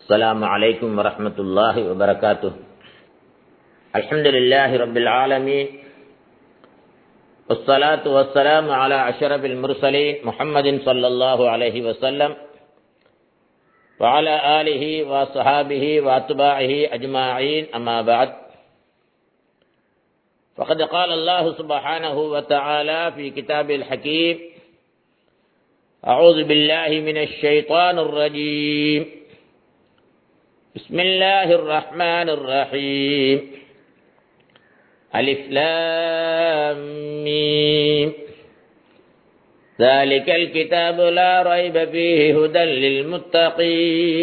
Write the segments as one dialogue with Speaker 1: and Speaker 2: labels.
Speaker 1: السلام عليكم ورحمة الله وبركاته الحمد لله رب العالمين والصلاة والسلام على أشرف المرسلين محمد صلى الله عليه وسلم وعلى آله وصحابه وأتباعه أجمعين أما بعد فقد قال الله سبحانه وتعالى في كتابه الحكيم أعوذ بالله من الشيطان الرجيم بسم الله الرحمن الرحيم ألف لام ميم ذلك الكتاب لا ريب فيه هدى للمتقين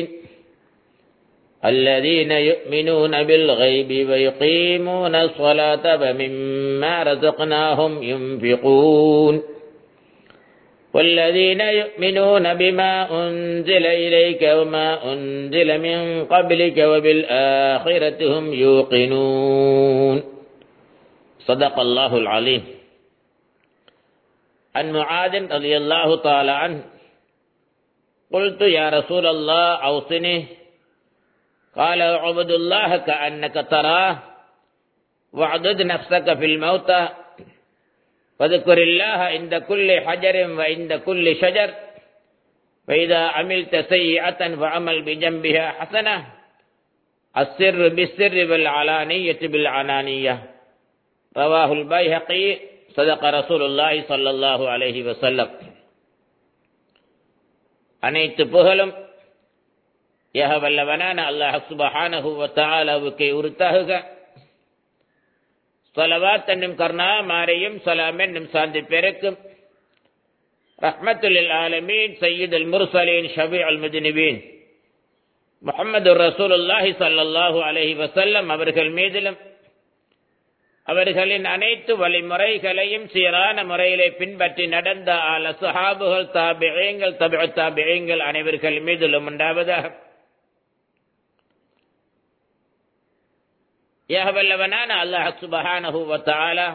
Speaker 1: الذين يؤمنون بالغيب ويقيمون الصلاة ومما رزقناهم ينفقون والذين يؤمنون بما أنزل إليك وما أنزل من قبلك وبالآخرة هم يوقنون صدق الله العليم عن معاذ رضي الله تعالى عنه قلت يا رسول الله أوصني قال اعبد الله كأنك تراه واعدد نفسك في الموتى واذكر الله عند كل حجر وعند كل شجر فإذا عملت سيئة فعمل بجنبها حسنة السر بالسر والعلانية بالعنانية رواه البيهقي صدق رسول الله صلى الله عليه وسلم அனைத்து புகழும் ஏக வல்லவனான அல்லாஹ் சுபஹானஹு வ தஆலாவுக்கு உரித்தாகுக சொலவாத் என்னும் கர்ணா மாரையும் சலாம் என்னும் சாந்தி பெருக்கும் ரஹ்மத்துல் ஆலமீன் சையீதுல் முர்சலீன் ஷபி அல் முஜ்னிபீன் முகமது ரசூலுல்லாஹி சல்லாஹூ அலஹி வசல்லம் அவர்கள் மீதிலும் அவர்களின் அனைத்து வழிமுறைகளையும் சீரான முறையிலே பின்பற்றி நடந்த ஆல சுஹாபுகள் தாபியங்கள் தபி தாபியங்கள் அனைவர்கள் மீதிலும் உண்டாவதாக ஏகவல்லவனான அல்லாஹ் சுபஹானஹு வத்தாலா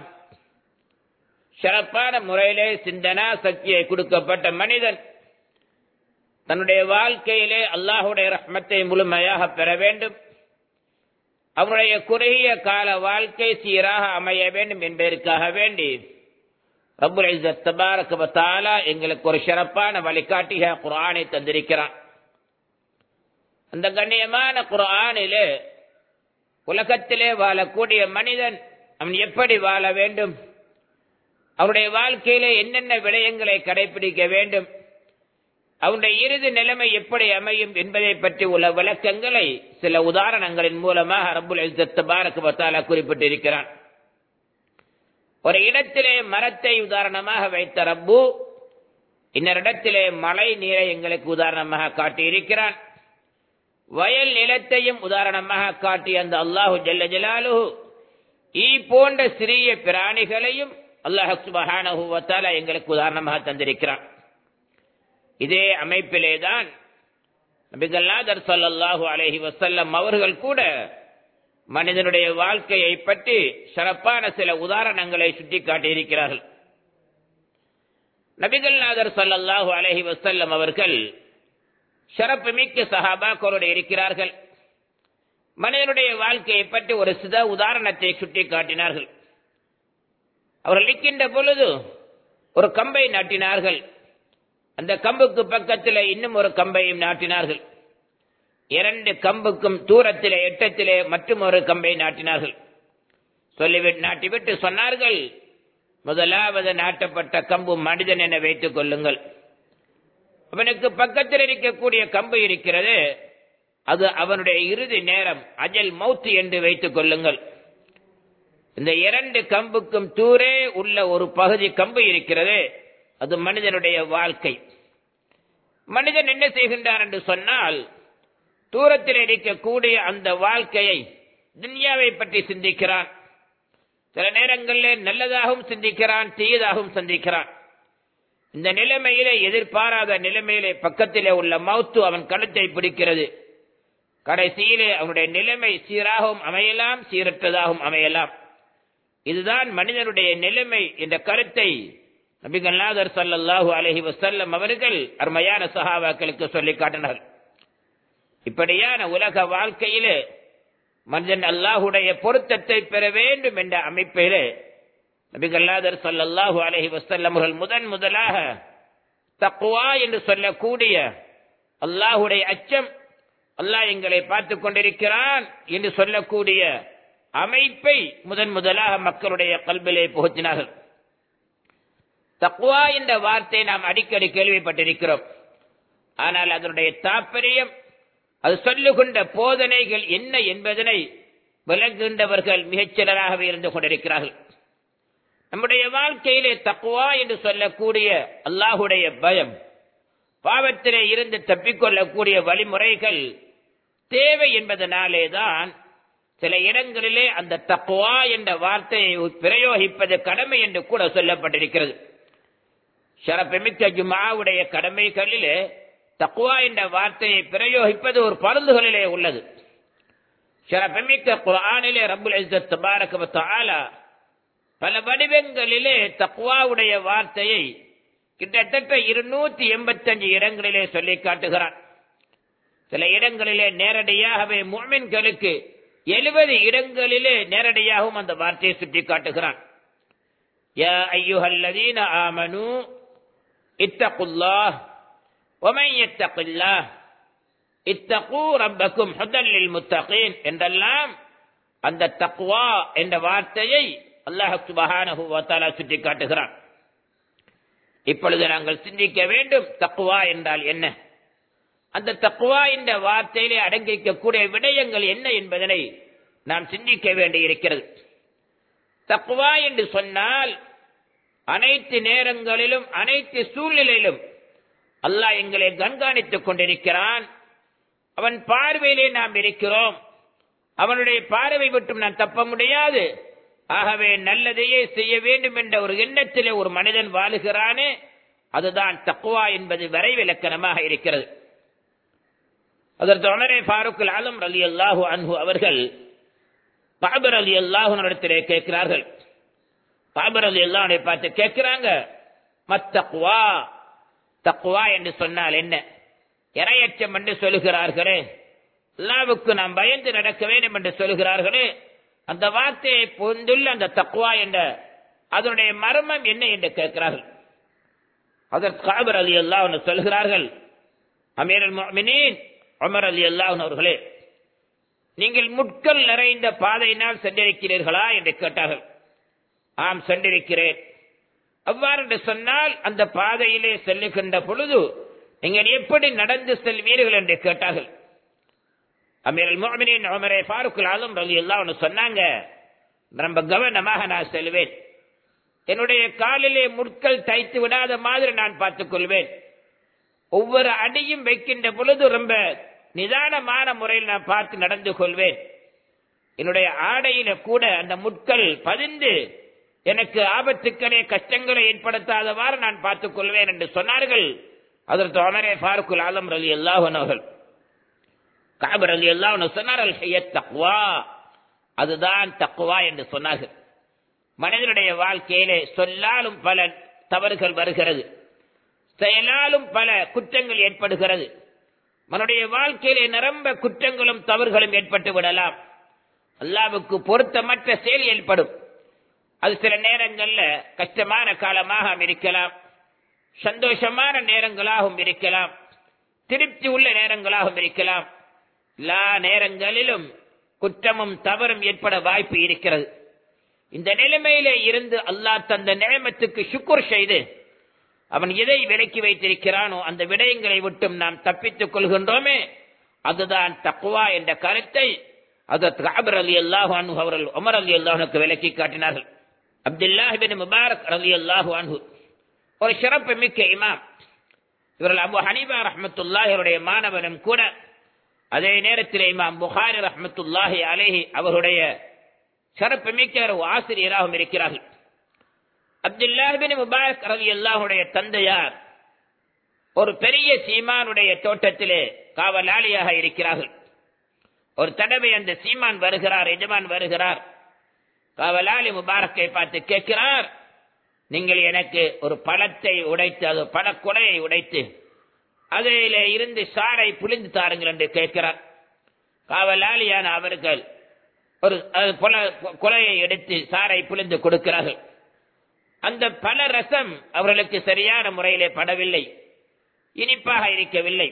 Speaker 1: சிறப்பான முறையிலே சிந்தனா சக்தியை கொடுக்கப்பட்ட மனிதன் தன்னுடைய வாழ்க்கையிலே அல்லாஹுடைய ரஹ்மத்தை முழுமையாக பெற வேண்டும் அவனுடைய குறுகிய கால வாழ்க்கை சீராக அமைய வேண்டும் என்பதற்காக வேண்டி ரபுல் தபாரகபத்தாலா எங்களுக்கு ஒரு சிறப்பான வழிகாட்டிக குரானை தந்திருக்கிறான் அந்த கண்ணியமான குரானிலே உலகத்திலே வாழக்கூடிய மனிதன் அவன் எப்படி வாழ வேண்டும் அவனுடைய வாழ்க்கையிலே என்னென்ன விடயங்களை கடைபிடிக்க வேண்டும் அவனுடைய இறுதி நிலைமை எப்படி அமையும் என்பதை பற்றி உள்ள விளக்கங்களை சில உதாரணங்களின் மூலமாக ரபுல் பாரக் குறிப்பிட்டிருக்கிறான் ஒரு இடத்திலே மரத்தை உதாரணமாக வைத்த ரப்பு இன்னொரு இடத்திலே மழை நீரை எங்களுக்கு உதாரணமாக காட்டியிருக்கிறான் வயல் நிலத்தையும் உதாரணமாக காட்டி அந்த அல்லாஹு ஜல்ல ஜலாலு ஈ போன்ற சிறிய பிராணிகளையும் அல்லாஹ் சுபஹானஹுவத்தால எங்களுக்கு உதாரணமாக தந்திருக்கிறான் இதே அமைப்பிலே தான் நபிகல்லாதர் சல்லாஹூ அலஹி வசல்லம் அவர்கள் கூட மனிதனுடைய வாழ்க்கையை பற்றி சிறப்பான சில உதாரணங்களை சுட்டி காட்டியிருக்கிறார்கள் நபிகள்நாதர் சல்லாஹூ அலஹி வசல்லம் அவர்கள் சிறப்பு மிக்க சஹாபாக்களோடு இருக்கிறார்கள் மனிதனுடைய வாழ்க்கையை பற்றி ஒரு சித உதாரணத்தை சுட்டி காட்டினார்கள் அவர்கள் நிற்கின்ற பொழுது ஒரு கம்பை நாட்டினார்கள் அந்த கம்புக்கு பக்கத்தில் இன்னும் ஒரு கம்பையும் நாட்டினார்கள் இரண்டு கம்புக்கும் தூரத்திலே எட்டத்திலே மற்றும் ஒரு கம்பை நாட்டினார்கள் சொல்லிவிட்டு நாட்டிவிட்டு சொன்னார்கள் முதலாவது நாட்டப்பட்ட கம்பு மனிதன் என வைத்துக் கொள்ளுங்கள் அவனுக்கு பக்கத்தில் இருக்கக்கூடிய கம்பு இருக்கிறது அது அவனுடைய இறுதி நேரம் அஜல் மௌத்து என்று வைத்துக் கொள்ளுங்கள் இந்த இரண்டு கம்புக்கும் தூரே உள்ள ஒரு பகுதி கம்பு இருக்கிறது அது மனிதனுடைய வாழ்க்கை மனிதன் என்ன செய்கின்றான் என்று சொன்னால் தூரத்தில் இருக்கக்கூடிய அந்த வாழ்க்கையை துன்யாவை பற்றி சிந்திக்கிறான் சில நேரங்களில் நல்லதாகவும் சிந்திக்கிறான் தீயதாகவும் சிந்திக்கிறான் இந்த நிலைமையிலே எதிர்பாராத நிலைமையிலே பக்கத்திலே உள்ள மௌத்து அவன் கழுத்தை பிடிக்கிறது கடைசியிலே அவனுடைய நிலைமை சீராகவும் அமையலாம் சீரற்றதாகவும் அமையலாம் இதுதான் மனிதனுடைய நிலைமை என்ற கருத்தை நபிகள் நாதர் சல்லல்லாஹு அலஹி வசல்லம் அவர்கள் அருமையான சஹாபாக்களுக்கு சொல்லி காட்டினார் இப்படியான உலக வாழ்க்கையிலே மனிதன் அல்லாஹுடைய பொருத்தத்தை பெற வேண்டும் என்ற அமைப்பிலே நபிகல்லாதர் சல்லாஹு அலஹி வசல்லம் அவர்கள் முதன் முதலாக தக்குவா என்று சொல்லக்கூடிய அல்லாஹுடைய அச்சம் அல்லாஹ் எங்களை பார்த்து கொண்டிருக்கிறான் என்று சொல்லக்கூடிய அமைப்பை முதன் முதலாக மக்களுடைய கல்விலே புகுத்தினார்கள் தக்குவா என்ற வார்த்தை நாம் அடிக்கடி கேள்விப்பட்டிருக்கிறோம் ஆனால் அதனுடைய தாற்பயம் அது சொல்லுகின்ற போதனைகள் என்ன என்பதனை விளங்குகின்றவர்கள் மிகச்சிலராகவே இருந்து கொண்டிருக்கிறார்கள் நம்முடைய வாழ்க்கையிலே தக்குவா என்று சொல்லக்கூடிய அல்லாஹுடைய பயம் பாவத்திலே இருந்து தப்பிக்கொள்ளக்கூடிய வழிமுறைகள் தேவை என்பதனாலே தான் சில இடங்களிலே அந்த தக்குவா என்ற வார்த்தையை பிரயோகிப்பது கடமை என்று கூட சொல்லப்பட்டிருக்கிறது ஷரப்பமிக்க ஜுமாவுடைய கடமைகளிலே தக்குவா என்ற வார்த்தையை பிரயோகிப்பது ஒரு பருந்துகளிலே உள்ளது ஷரப்பமிக்க குரானிலே ரபுல் இஸ்ஸத் தபாரக தஆலா பல வடிவங்களிலே தக்குவாவுடைய வார்த்தையை கிட்டத்தட்ட இருநூத்தி எண்பத்தஞ்சு இடங்களிலே சொல்லி காட்டுகிறான் சில இடங்களிலே நேரடியாகவே முமின்களுக்கு எழுபது இடங்களிலே நேரடியாகவும் அந்த வார்த்தையை சுட்டி காட்டுகிறான் யா ஐயுஹல்லதீன ஆமனு இத்தகுல்லாஹ் ومن يتق الله اتقوا ربكم هدى للمتقين என்றெல்லாம் அந்த தக்வா என்ற வார்த்தையை அல்லாஹ் சுபஹானஹு வ தஆலா சுட்டி காட்டுகிறான் இப்பொழுது நாங்கள் சிந்திக்க வேண்டும் தக்குவா என்றால் என்ன அந்த தக்குவா என்ற வார்த்தையிலே அடங்கிக்கக்கூடிய விடயங்கள் என்ன என்பதனை நாம் சிந்திக்க வேண்டியிருக்கிறது தக்குவா என்று சொன்னால் அனைத்து நேரங்களிலும் அனைத்து சூழ்நிலையிலும் அல்லாஹ் எங்களை கண்காணித்துக் கொண்டிருக்கிறான் அவன் பார்வையிலே நாம் இருக்கிறோம் அவனுடைய பார்வை விட்டும் நான் தப்ப முடியாது ஆகவே நல்லதையே செய்ய வேண்டும் என்ற ஒரு எண்ணத்திலே ஒரு மனிதன் வாழுகிறானே அதுதான் தக்குவா என்பது வரைவிலக்கணமாக இருக்கிறது அதற்கு உமரே ஃபாரூக் ஆலம் அலி அல்லாஹூ அன்ஹு அவர்கள் பாபர் அலி அல்லாஹூ இடத்திலே கேட்கிறார்கள் பாபர் அலி அல்லாஹனை பார்த்து கேட்கிறாங்க மத்தக்குவா தக்குவா என்று சொன்னால் என்ன இரையச்சம் என்று சொல்லுகிறார்களே அல்லாவுக்கு நாம் பயந்து நடக்க வேண்டும் என்று சொல்லுகிறார்களே அந்த வார்த்தையை பொந்துள்ள அந்த தக்குவா என்ற அதனுடைய மர்மம் என்ன என்று கேட்கிறார்கள் அதற்கு காபர் அலி அல்லாஹ் சொல்கிறார்கள் அமீர் மினீன் அமர் அலி அல்லாஹ் அவர்களே நீங்கள் முட்கள் நிறைந்த பாதையினால் சென்றிருக்கிறீர்களா என்று கேட்டார்கள் ஆம் சென்றிருக்கிறேன் அவ்வாறு என்று சொன்னால் அந்த பாதையிலே செல்லுகின்ற பொழுது நீங்கள் எப்படி நடந்து செல்வீர்கள் என்று கேட்டார்கள் அமீர் மோமினின் உமரே ஃபாருக் ஆலம் ரலி எல்லாம் சொன்னாங்க ரொம்ப கவனமாக நான் செல்வேன் என்னுடைய காலிலே முட்கள் தைத்து விடாத மாதிரி நான் பார்த்துக் கொள்வேன் ஒவ்வொரு அடியும் வைக்கின்ற பொழுது ரொம்ப நிதானமான முறையில் நான் பார்த்து நடந்து கொள்வேன் என்னுடைய ஆடையில கூட அந்த முட்கள் பதிந்து எனக்கு ஆபத்துக்களே கஷ்டங்களை ஏற்படுத்தாதவாறு நான் பார்த்துக் கொள்வேன் என்று சொன்னார்கள் அதற்கு அமரே ஃபாருக்குல் ஆலம் ரலி அல்லாஹன் அவர்கள் காபர் அலி அல்லாஹ் சொன்னார்கள் தக்குவா அதுதான் தக்குவா என்று சொன்னார்கள் மனிதனுடைய வாழ்க்கையிலே சொல்லாலும் பல தவறுகள் வருகிறது செயலாலும் பல குற்றங்கள் ஏற்படுகிறது மனுடைய வாழ்க்கையிலே நிரம்ப குற்றங்களும் தவறுகளும் ஏற்பட்டு விடலாம் அல்லாவுக்கு பொருத்தமற்ற செயல் ஏற்படும் அது சில நேரங்கள்ல கஷ்டமான காலமாக இருக்கலாம் சந்தோஷமான நேரங்களாகவும் இருக்கலாம் திருப்தி உள்ள நேரங்களாகவும் இருக்கலாம் எல்லா நேரங்களிலும் குற்றமும் தவறும் ஏற்பட வாய்ப்பு இருக்கிறது இந்த நிலைமையிலே இருந்து அல்லாஹ் தந்த நிலைமத்துக்கு சுக்குர் செய்து அவன் எதை விலக்கி வைத்திருக்கிறானோ அந்த விடயங்களை விட்டும் நாம் தப்பித்துக் கொள்கின்றோமே அதுதான் தக்குவா என்ற கருத்தை அதற்கு அபர் அலி அல்லாஹு அனு அவர்கள் உமர் அலி அல்லாஹனுக்கு விலக்கி காட்டினார்கள் அப்துல்லாஹிபின் முபாரக் அலி அல்லாஹு அன்ஹு ஒரு சிறப்பு மிக்க இமாம் இவர்கள் அபு ஹனீபா ரஹமத்துல்லாஹருடைய மாணவனும் கூட அதே நேரத்தில் இமாம் புகாரி ரஹமத்துல்லாஹி அலேஹி அவருடைய சிறப்பு மிக்க ஒரு ஆசிரியராகவும் இருக்கிறார்கள் அப்துல்லாஹிபின் முபாரக் ரவி அல்லாஹுடைய தந்தையார் ஒரு பெரிய சீமானுடைய தோட்டத்திலே காவலாளியாக இருக்கிறார்கள் ஒரு தடவை அந்த சீமான் வருகிறார் எஜமான் வருகிறார் காவலாளி முபாரக்கை பார்த்து கேட்கிறார் நீங்கள் எனக்கு ஒரு பழத்தை உடைத்து அது பழக்குலையை உடைத்து அதில இருந்து சாரை புளிந்து தாருங்கள் என்று கேட்கிறார் காவலாளியான அவர்கள் ஒரு அது புல- குலையை எடுத்து சாரை புளிந்து கொடுக்கிறார்கள் அந்த பல ரசம் அவர்களுக்கு சரியான முறையிலே படவில்லை இனிப்பாக இருக்கவில்லை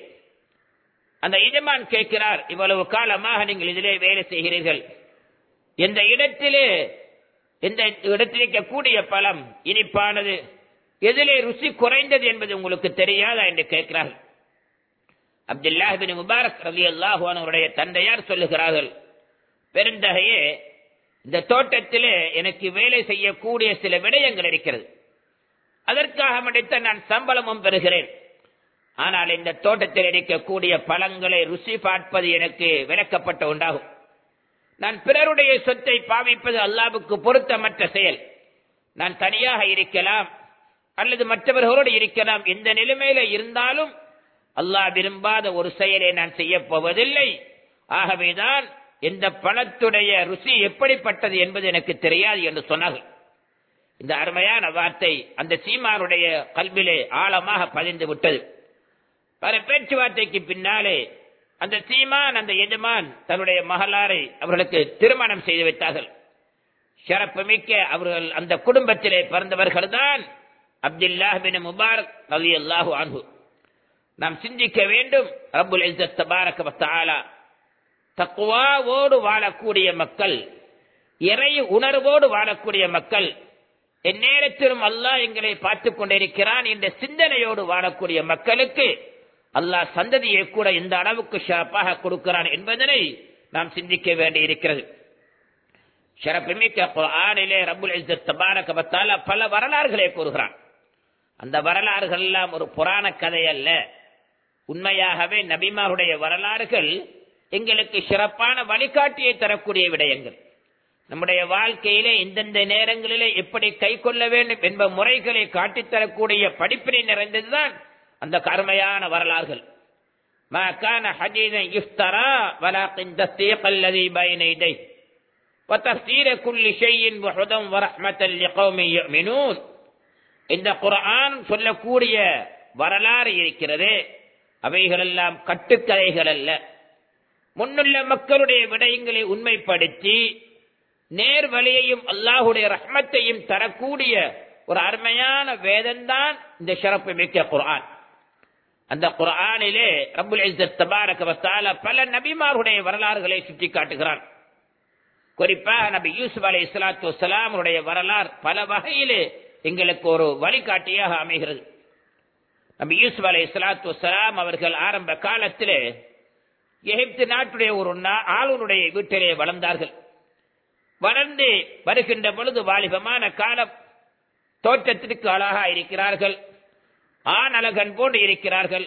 Speaker 1: அந்த எஜமான் கேட்கிறார் இவ்வளவு காலமாக நீங்கள் இதிலே வேலை செய்கிறீர்கள் எந்த இடத்திலே எந்த இடத்தில் இருக்கக்கூடிய பழம் இனிப்பானது எதிலே ருசி குறைந்தது என்பது உங்களுக்கு தெரியாதா என்று கேட்கிறார்கள் அப்துல்லாஹ் பின் முபாரக் ரலி அல்லாஹுடைய தந்தையார் சொல்லுகிறார்கள் பெருந்தகையே இந்த தோட்டத்திலே எனக்கு வேலை செய்யக்கூடிய சில விடயங்கள் இருக்கிறது அதற்காக மட்டும் நான் சம்பளமும் பெறுகிறேன் ஆனால் இந்த தோட்டத்தில் இருக்கக்கூடிய பழங்களை ருசி பார்ப்பது எனக்கு விளக்கப்பட்ட உண்டாகும் நான் பிறருடைய சொத்தை பாவிப்பது அல்லாவுக்கு பொருத்தமற்ற செயல் நான் தனியாக இருக்கலாம் அல்லது மற்றவர்களோடு இருக்கலாம் எந்த நிலைமையில இருந்தாலும் அல்லாஹ் விரும்பாத ஒரு செயலை நான் செய்ய போவதில்லை ஆகவேதான் எந்த பணத்துடைய ருசி எப்படிப்பட்டது என்பது எனக்கு தெரியாது என்று சொன்னார்கள் இந்த அருமையான வார்த்தை அந்த சீமானுடைய கல்விலே ஆழமாக பதிந்து விட்டது பல பேச்சுவார்த்தைக்கு பின்னாலே அந்த சீமான் அந்த எஜமான் தன்னுடைய மகளாரை அவர்களுக்கு திருமணம் செய்து வைத்தார்கள் சிறப்பு மிக்க அவர்கள் அந்த குடும்பத்திலே பிறந்தவர்கள் தான் அப்துல்லாஹ் பின் முபாரக் அலி அல்லாஹு அன்ஹு நாம் சிந்திக்க வேண்டும் ரப்புல் இஸ்ஸத் தபாரக வ தஆலா தக்குவாவோடு வாழக்கூடிய மக்கள் இறை உணர்வோடு வாழக்கூடிய மக்கள் எந்நேரத்திலும் அல்லாஹ் எங்களை பார்த்துக் கொண்டிருக்கிறான் என்ற சிந்தனையோடு வாழக்கூடிய மக்களுக்கு அல்லாஹ் சந்ததியை கூட இந்த அளவுக்கு சிறப்பாக கொடுக்கிறான் என்பதனை நாம் சிந்திக்க வேண்டி இருக்கிறது சிறப்புமிக்க குர்ஆனிலே ரப்புல் இஸ்ஸத் தபாரக வ தஆலா பல வரலாறுகளை கூறுகிறான் அந்த வரலாறுகள் எல்லாம் ஒரு புராண கதை அல்ல உண்மையாகவே நபிமாருடைய வரலாறுகள் எங்களுக்கு சிறப்பான வழிகாட்டியை தரக்கூடிய விடயங்கள் நம்முடைய வாழ்க்கையிலே இந்தந்த நேரங்களிலே எப்படி கை கொள்ள வேண்டும் என்ப முறைகளை காட்டித்தரக்கூடிய படிப்பினை நிறைந்ததுதான் அந்த கருமையான வரலாறுகள் ما كان حديثا يفترى ولكن تصديق الذي بين يديه وتفسير كل شيء وهدى ورحمة لقوم يؤمنون இந்த குர்ஆன் சொல்லக்கூடிய வரலாறு இருக்கிறது அவைகளெல்லாம் கட்டுக்கதைகள் அல்ல முன்னுள்ள மக்களுடைய விடயங்களை உண்மைப்படுத்தி நேர் வழியையும் அல்லாஹுடைய ரஹ்மத்தையும் தரக்கூடிய ஒரு அருமையான வேதம்தான் இந்த சிறப்பு மிக்க குர்ஆன் அந்த குர்ஆனிலே ரப்புல் இஸ்ஸத் தபாரக வ தஆலா பல நபிமாருடைய வரலாறுகளை சுட்டி காட்டுகிறான் குறிப்பாக நபி யூசுப் அலை இஸ்லாத்து வசலாமுடைய வரலாறு பல வகையிலே எங்களுக்கு ஒரு வழிகாட்டியாக அமைகிறது நபி யூசுப் அலை இஸ்லாத்து வசலாம் அவர்கள் ஆரம்ப காலத்திலே எகிப்து நாட்டுடைய ஒரு நா- ஆளுநருடைய வீட்டிலே வளர்ந்தார்கள் வளர்ந்து வருகின்ற பொழுது வாலிபமான காலம் தோற்றத்திற்கு அழகா இருக்கிறார்கள் ஆண் அழகன் போன்று இருக்கிறார்கள்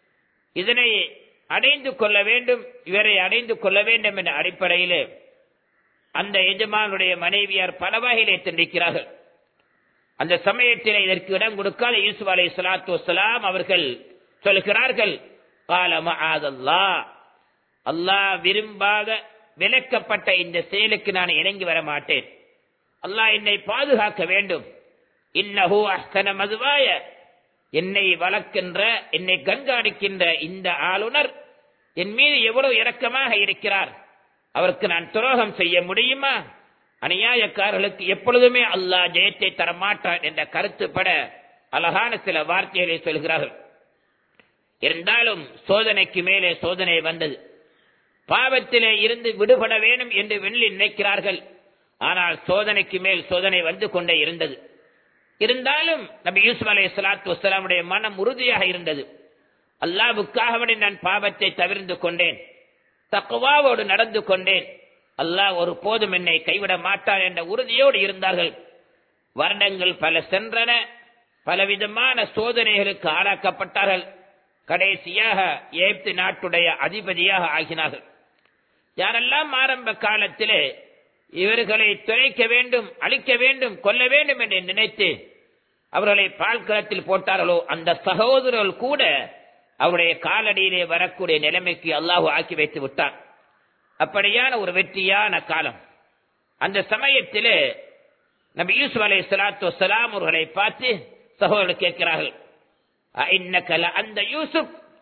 Speaker 1: இதனை அடைந்து கொள்ள வேண்டும் இவரை அடைந்து கொள்ள வேண்டும் என்ற அடிப்படையிலே அந்த எஜமானுடைய மனைவியார் பல வகையிலே திண்டிக்கிறார்கள் அந்த சமயத்தில் இதற்கு இடம் கொடுக்காத யூசுப் அலை சலாத்து வசலாம் அவர்கள் சொல்கிறார்கள் காலம ஆதல்லா அல்லாஹ் விரும்பாத விலக்கப்பட்ட இந்த செயலுக்கு நான் இணங்கி வர மாட்டேன் அல்லாஹ் என்னை பாதுகாக்க வேண்டும் இன்னஹு அஹ்சன மதுவாய என்னை வளர்க்கின்ற என்னை கண்காணிக்கின்ற இந்த ஆளுநர் என் மீது எவ்வளவு இரக்கமாக இருக்கிறார் அவருக்கு நான் துரோகம் செய்ய முடியுமா அநியாயக்காரர்களுக்கு எப்பொழுதுமே அல்லாஹ் ஜெயத்தை தரமாட்டான் என்ற கருத்துப்பட அழகான சில வார்த்தைகளை சொல்கிறார்கள் இருந்தாலும் சோதனைக்கு மேலே சோதனை வந்தது பாவத்திலே இருந்து விடுபட வேண்டும் என்று வெள்ளி நினைக்கிறார்கள் ஆனால் சோதனைக்கு மேல் சோதனை வந்து கொண்டே இருந்தது இருந்தாலும் நபி யூசுப் அலை சலாத்து வசலாமுடைய மனம் உறுதியாக இருந்தது அல்லாவுக்காக வேண்டி நான் பாவத்தை தவிர்ந்து கொண்டேன் தக்குவாவோடு நடந்து கொண்டேன் அல்லாஹ் ஒரு போதும் என்னை கைவிட மாட்டான் என்ற உறுதியோடு இருந்தார்கள் வருடங்கள் பல சென்றன பலவிதமான சோதனைகளுக்கு ஆளாக்கப்பட்டார்கள் கடைசியாக ஏப்து நாட்டுடைய அதிபதியாக ஆகினார்கள் யாரெல்லாம் ஆரம்ப காலத்திலே இவர்களை துளைக்க வேண்டும் அழிக்க வேண்டும் கொல்ல வேண்டும் என்று நினைத்து அவர்களை பால்களத்தில் போட்டார்களோ அந்த சகோதரர்கள் கூட அவருடைய காலடியிலே வரக்கூடிய நிலைமைக்கு அல்லாஹு ஆக்கி வைத்து விட்டார் அப்படியான ஒரு வெற்றியான காலம் அந்த சமயத்திலே நபி யூசுப் அலை சலாத்து வசலாம் அவர்களை பார்த்து சகோதரர்கள் கேட்கிறார்கள் "அஇன்னக அந்த யூசுப்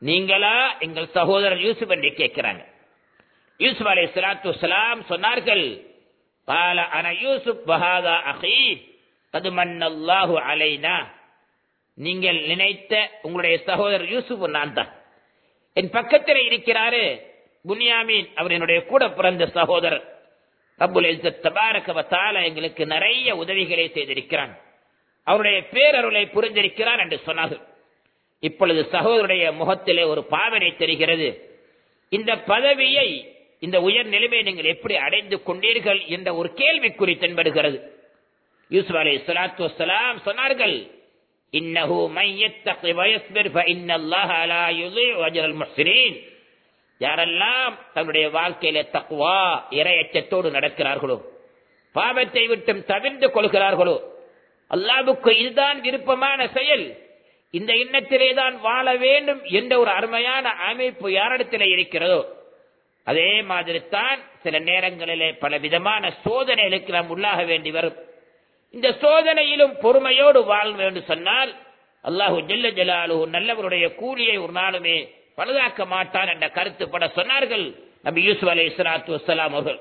Speaker 1: நீங்களா எங்கள் சகோதரர் யூசுப் என்று கேட்கிறாங்க யூசுப் அலை சலாத்து வலாம் சொன்னார்கள் قال انا யூசுப் وهذا اخي قد من الله علينا நீங்கள் நினைத்த உங்களுடைய சகோதரர் யூசுப் நான் தான் என் பக்கத்தில் இருக்கிறாரு புனியாமீன் அவர் என்னுடைய கூட பிறந்த சகோதரர் ரப்புல் இஸ்ஸத் தபாரக வ தஆலா எங்களுக்கு நிறைய உதவிகளை செய்திருக்கிறான் அவருடைய பேரருளை புரிந்திருக்கிறார் என்று சொன்னார்கள் இப்பொழுது சகோதரருடைய முகத்திலே ஒரு பாவனை தெரிகிறது இந்த பதவியை இந்த உயர் நிலைமையை நீங்கள் எப்படி அடைந்து கொண்டீர்கள் என்ற ஒரு கேள்விக்குறி தென்படுகிறது யூசுப் அலை சலாத்து வசலாம் சொன்னார்கள் இன்னஹு மையத்தகி வயஸ்பிர் ஃபஇன்னல்லாஹ லா யுதீஉ அஜ்ரல் முஹ்சினீன் யாரெல்லாம் தன்னுடைய வாழ்க்கையில தக்வா இரையச்சத்தோடு நடக்கிறார்களோ பாவத்தை விட்டும் தவிர்ந்து கொள்கிறார்களோ அல்லாவுக்கு இதுதான் விருப்பமான செயல் இந்த எண்ணத்திலே தான் வாழ வேண்டும் என்ற ஒரு அருமையான அமைப்பு யாரிடத்திலே இருக்கிறதோ அதே மாதிரி தான் சில நேரங்களிலே பல விதமான சோதனைகளுக்கு நாம் உள்ளாக வேண்டி வரும் இந்த சோதனையிலும் பொறுமையோடு வாழ வேண்டும் சொன்னால் அல்லாஹு ஜல்ல ஜலாலு நல்லவருடைய கூலியை ஒரு நாளுமே பழுதாக்க மாட்டான் என்ற கருத்துப்பட சொன்னார்கள் நபி யூசுப் அலை இஸ்லாத்து வசலாம் அவர்கள்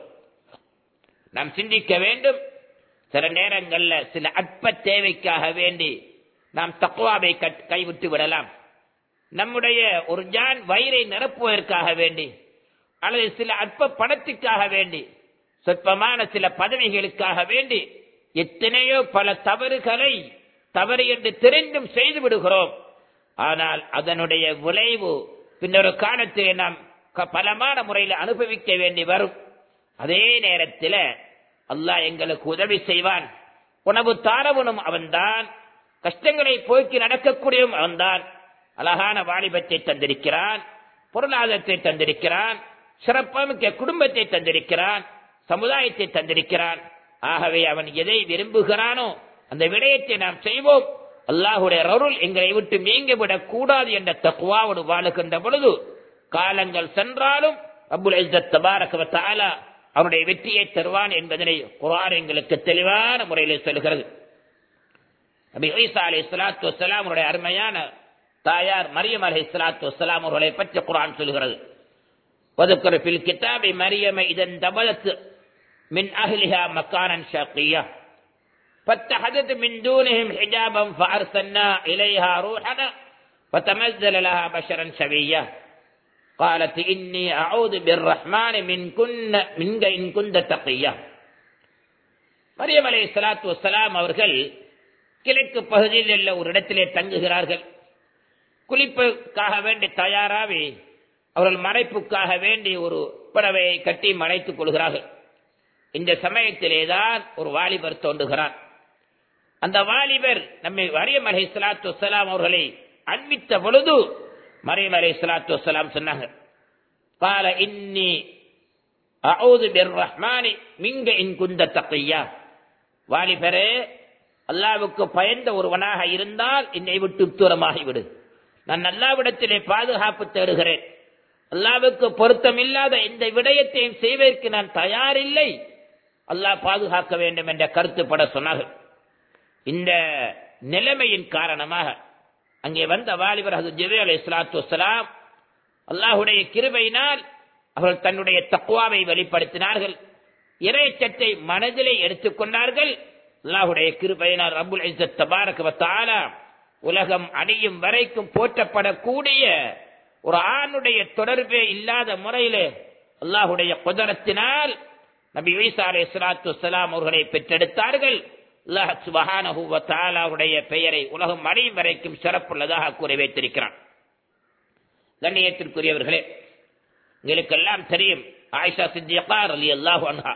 Speaker 1: நாம் சிந்திக்க வேண்டும் சில நேரங்கள்ல சில அற்ப தேவைக்காக வேண்டி நாம் தக்குவாவை கைவிட்டு விடலாம் நம்முடைய ஒரு ஜான் வயிறை நிரப்புவதற்காக வேண்டி அல்லது சில அற்ப பணத்துக்காக வேண்டி சொற்பமான சில பதவிகளுக்காக வேண்டி எத்தனையோ பல தவறுகளை தவறு என்று தெரிந்தும் செய்து விடுகிறோம் ஆனால் அதனுடைய விளைவு பின்னொரு காலத்தில் நாம் பலமான முறையில் அனுபவிக்க வேண்டி வரும் அதே நேரத்தில் அல்லாஹ் எங்களுக்கு உதவி செய்வான் உணவு தாரவனும் அவன்தான் கஷ்டங்களை போக்கி நடக்கக்கூடியவும் அவன்தான் அழகான வாலிபத்தை தந்திருக்கிறான் பொருளாதாரத்தை தந்திருக்கிறான் சிறப்பமிக்க குடும்பத்தை தந்திருக்கிறான் சமுதாயத்தை தந்திருக்கிறான் ஆகவே அவன் எதை விரும்புகிறானோ அந்த விடயத்தை நாம் செய்வோம் அல்லாஹுடைய அருள் எங்களை விட்டு நீங்கிவிடக் கூடாது என்ற தக்குவாவோடு வாழுகின்ற பொழுது காலங்கள் சென்றாலும் அபுல் தபாரக அவனுடைய வெற்றியை தருவான் என்பதனை குரான் எங்களுக்கு தெளிவான முறையில் சொல்கிறது நபி ஈசா அலி இஸ்லாத்து வசலாம் அவருடைய அருமையான தாயார் மரியம் அலி இஸ்லாத்து வசலாம் அவர்களை பற்றி குரான் சொல்கிறது وذكر في الكتاب مريم إذا انتبذت من أهلها مكانا شقيا فاتخذت من دونهم حجابا فأرسلنا إليها روحنا فتمثل لها بشرا سويا قالت إني أعوذ بالرحمن من كن منك إن كنت تقيا மரியம் அலை சலாத்து வசலாம் அவர்கள் கிழக்கு பகுதியில் உள்ள ஒரு இடத்திலே தங்குகிறார்கள் குளிப்புக்காக வேண்டி தயாராகி அவர்கள் மறைப்புக்காக வேண்டி ஒரு பறவையை கட்டி மறைத்துக் கொள்கிறார்கள் இந்த சமயத்திலேதான் ஒரு வாலிபர் தோன்றுகிறார் அந்த வாலிபர் நம்மை மரியம் அலை சலாத்து வசலாம் அவர்களை அன்பித்த பொழுது மரியம் அலை சலாத்து வசலாம் சொன்னாங்க قال إني أعوذ بالرحمن منك إن كنت تقيا வாலிபரே அல்லாவுக்கு பயந்த ஒருவனாக இருந்தால் என்னை விட்டு தூரமாகிவிடு நான் அல்லாவிடத்திலே பாதுகாப்பு தேடுகிறேன் அல்லாவுக்கு பொருத்தமில்லாத இந்த விடயத்தையும் செய்வதற்கு நான் தயாரில்லை அல்லாஹ் பாதுகாக்க வேண்டும் என்ற கருத்துப்பட சொன்னார்கள் இந்த நிலைமையின் காரணமாக அங்கே வந்த வாலிபர் அது ஜெபே அலை இஸ்லாத்து வலாம் அல்லாஹுடைய கிருபையினால் அவர்கள் தன்னுடைய தக்குவாவை வெளிப்படுத்தினார்கள் இறைச்சத்தை மனதிலே எடுத்துக்கொண்டார்கள் அல்லாஹுடைய கிருபையினால் ரபுல் இஸ்ஸத் தபாரக வத்தாலா உலகம் அடையும் வரைக்கும் போற்றப்படக்கூடிய ஒரு ஆணுடைய தொடர்பே இல்லாத முறையிலே அல்லாஹுடைய குதரத்தினால் நபி ஈசா அலை சலாத்து வலாம் அவர்களை பெற்றெடுத்தார்கள் அல்லாஹ் சுபஹானஹு வ தஆலாவுடைய பெயரை உலகம் அடையும் வரைக்கும் சிறப்புள்ளதாக கூறி வைத்திருக்கிறான் கண்ணியத்திற்குரியவர்களே உங்களுக்கெல்லாம் தெரியும் ஆயிஷா சித்தியகா அலி அல்லாஹு அன்ஹா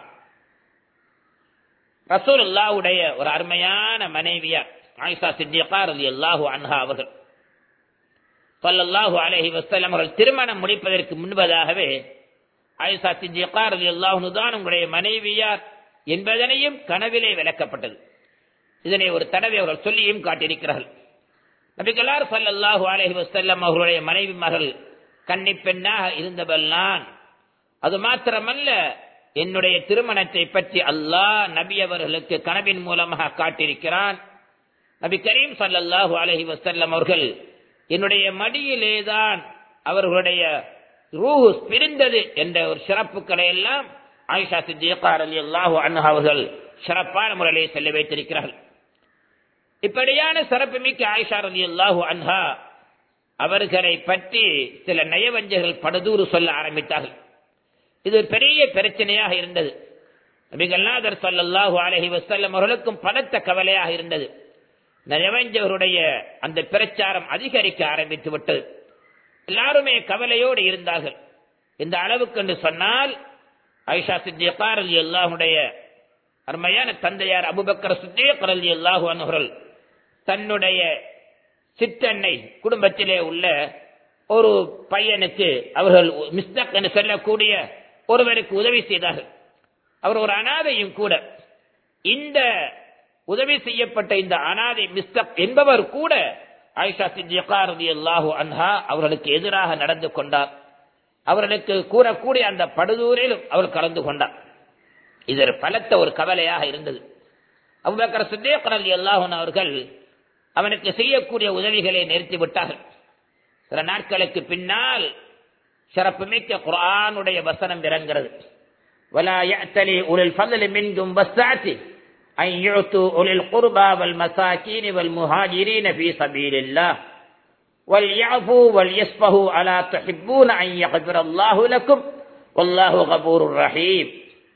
Speaker 1: ரசூல் அல்லாவுடைய ஒரு அருமையான மனைவியார் ஆயிஷா சித்தியகா அலி அல்லாஹு அன்ஹா அவர்கள் சொல்லல்லாஹு அலஹி வசல்லம் அவர்கள் திருமணம் முடிப்பதற்கு முன்பதாகவே ஆயிஷா சித்தியகா அலி அல்லாஹு தான் உங்களுடைய மனைவியார் என்பதனையும் கனவிலே விளக்கப்பட்டது இதனை ஒரு தடவை அவர்கள் சொல்லியும் காட்டியிருக்கிறார்கள் நபிகளார் சல்லல்லாஹு அலஹி வசல்லம் அவர்களுடைய மனைவி மகள் கன்னி பெண்ணாக இருந்தவள் நான் அது மாத்திரமல்ல என்னுடைய திருமணத்தை பற்றி அல்லாஹ் நபி அவர்களுக்கு கனவின் மூலமாக காட்டியிருக்கிறான் நபி கரீம் சல்லல்லாஹு அலஹி வசல்லம் அவர்கள் என்னுடைய மடியிலேதான் அவர்களுடைய ரூஹு பிரிந்தது என்ற ஒரு சிறப்புகளை எல்லாம் ஆயிஷா சித்திகார் அலி அல்லாஹு அன்ஹா அவர்கள் சிறப்பான முறையிலே செல்ல வைத்திருக்கிறார்கள் இப்படியான சிறப்புமிக்க ஆயிஷா அலி அல்லாஹு அன்ஹா அவர்களை பற்றி சில நயவஞ்சர்கள் படுதூறு சொல்ல ஆரம்பித்தார்கள் இது ஒரு பெரிய பிரச்சனையாக இருந்தது நபிகள்நாதர் சொல்லல்லாஹு அலஹி வசல்லம் அவர்களுக்கும் பலத்த கவலையாக இருந்தது நயவஞ்சகருடைய அந்த பிரச்சாரம் அதிகரிக்க ஆரம்பித்து விட்டது எல்லாருமே கவலையோடு இருந்தார்கள் இந்த அளவுக்கு என்று சொன்னால் ஐஷா சித்தியக்கார் அலி அல்லாஹுடைய அருமையான தந்தையார் அபுபக்கர் சித்தியக்கர் அலி அல்லாஹு அவர்கள் தன்னுடைய சிற்றன்னை குடும்பத்திலே உள்ள ஒரு பையனுக்கு அவர்கள் மிஸ்தக் என்று சொல்லக்கூடிய ஒருவருக்கு உதவி செய்தார்கள் அவர் ஒரு அனாதையும் கூட இந்த உதவி செய்யப்பட்ட இந்த அனாதை மிஸ்தக் என்பவர் கூட ஆயிஷா சித்தியக்காரதி அல்லாஹு அன்ஹா அவர்களுக்கு எதிராக நடந்து கொண்டார் அவர்களுக்கு கூறக்கூடிய அந்த படுதூரிலும் அவர் கலந்து கொண்டார் இது ஒரு பலத்த ஒரு கவலையாக இருந்தது அவ்வக்கர் சித்தியக்கரலி அல்லாஹன் அவர்கள் அவனுக்கு செய்யக்கூடிய உதவிகளை நிறுத்தி விட்டார்கள் சில நாட்களுக்கு பின்னால் சிறப்புமிக்க குரானுடைய வசனம் இறங்கிறது ولا يأتلي أولي الفضل منكم والسعة أن يعطوا أولي القربى والمساكين والمهاجرين في سبيل الله وليعفوا وليصفحوا ألا تحبون أن يغفر الله لكم والله غفور رحيم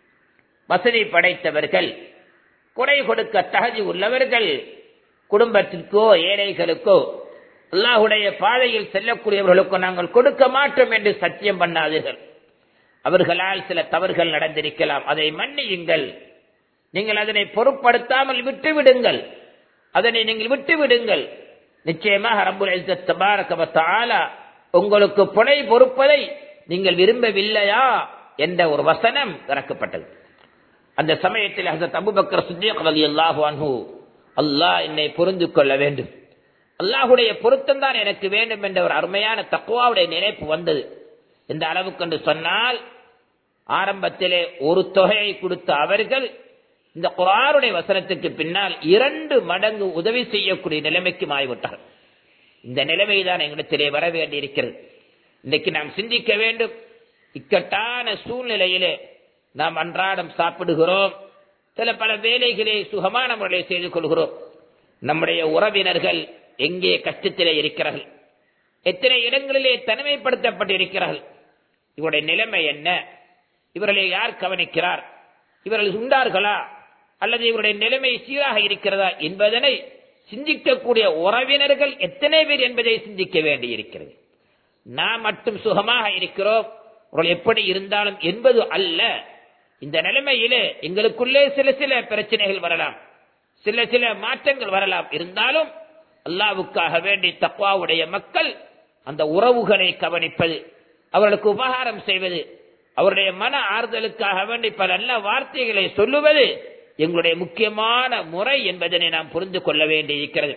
Speaker 1: வசதி படைத்தவர்கள் கொடை கொடுக்க தகுதி உள்ளவர்கள் குடும்பத்திற்கோ ஏழைகளுக்கோ அல்லாஹுடைய பாதையில் செல்லக்கூடியவர்களுக்கோ நாங்கள் கொடுக்க மாட்டோம் என்று சத்தியம் பண்ணாதீர்கள் அவர்களால் சில தவறுகள் நடந்திருக்கலாம் அதை மன்னியுங்கள் நீங்கள் அதனை பொருட்படுத்தாமல் விட்டு விடுங்கள் அதனை நீங்கள் விட்டு விடுங்கள் நிச்சயமாக ரப்புல் தபாரகவத்தாலா உங்களுக்கு புனை பொறுப்பதை நீங்கள் விரும்பவில்லையா என்ற ஒரு வசனம் இறக்கப்பட்டது அந்த சமயத்தில் ஹசரத் அபுபக்கர் சுத்தியக் அலி அல்லாஹு அன்ஹு அல்லாஹ் என்னை புரிந்து கொள்ள வேண்டும் அல்லாஹுடைய பொருத்தம் தான் எனக்கு வேண்டும் என்ற ஒரு அருமையான தக்குவாவுடைய நினைப்பு வந்தது இந்த அளவுக்கு என்று சொன்னால் ஆரம்பத்திலே ஒரு தொகையை கொடுத்த அவர்கள் இந்த குரானுடைய வசனத்துக்கு பின்னால் இரண்டு மடங்கு உதவி செய்யக்கூடிய நிலைமைக்கு மாறிவிட்டார்கள் இந்த நிலைமை தான் எங்களிடத்திலே வர வேண்டியிருக்கிறது இன்றைக்கு நாம் சிந்திக்க வேண்டும் இக்கட்டான சூழ்நிலையிலே நாம் அன்றாடம் சாப்பிடுகிறோம் சில பல வேலைகளை சுகமான முறையில் செய்து கொள்கிறோம் நம்முடைய உறவினர்கள் எங்கே கஷ்டத்திலே இருக்கிறார்கள் எத்தனை இடங்களிலே தனிமைப்படுத்தப்பட்டிருக்கிறார்கள் இவருடைய நிலைமை என்ன இவர்களை யார் கவனிக்கிறார் இவர்கள் உண்டார்களா அல்லது இவருடைய நிலைமை சீராக இருக்கிறதா என்பதனை சிந்திக்கக்கூடிய உறவினர்கள் எத்தனை பேர் என்பதை சிந்திக்க வேண்டியிருக்கிறது நாம் மட்டும் சுகமாக இருக்கிறோம் அவர்கள் எப்படி இருந்தாலும் என்பது அல்ல இந்த நிலைமையிலே எங்களுக்குள்ளே சில சில பிரச்சனைகள் வரலாம் சில சில மாற்றங்கள் வரலாம் இருந்தாலும் அல்லாவுக்காக வேண்டி தக்வாவுடைய மக்கள் அந்த உறவுகளை கவனிப்பது அவர்களுக்கு உபகாரம் செய்வது அவருடைய மன ஆறுதலுக்காக வேண்டி பல நல்ல வார்த்தைகளை சொல்லுவது எங்களுடைய முக்கியமான முறை என்பதனை நாம் புரிந்து கொள்ள வேண்டியிருக்கிறது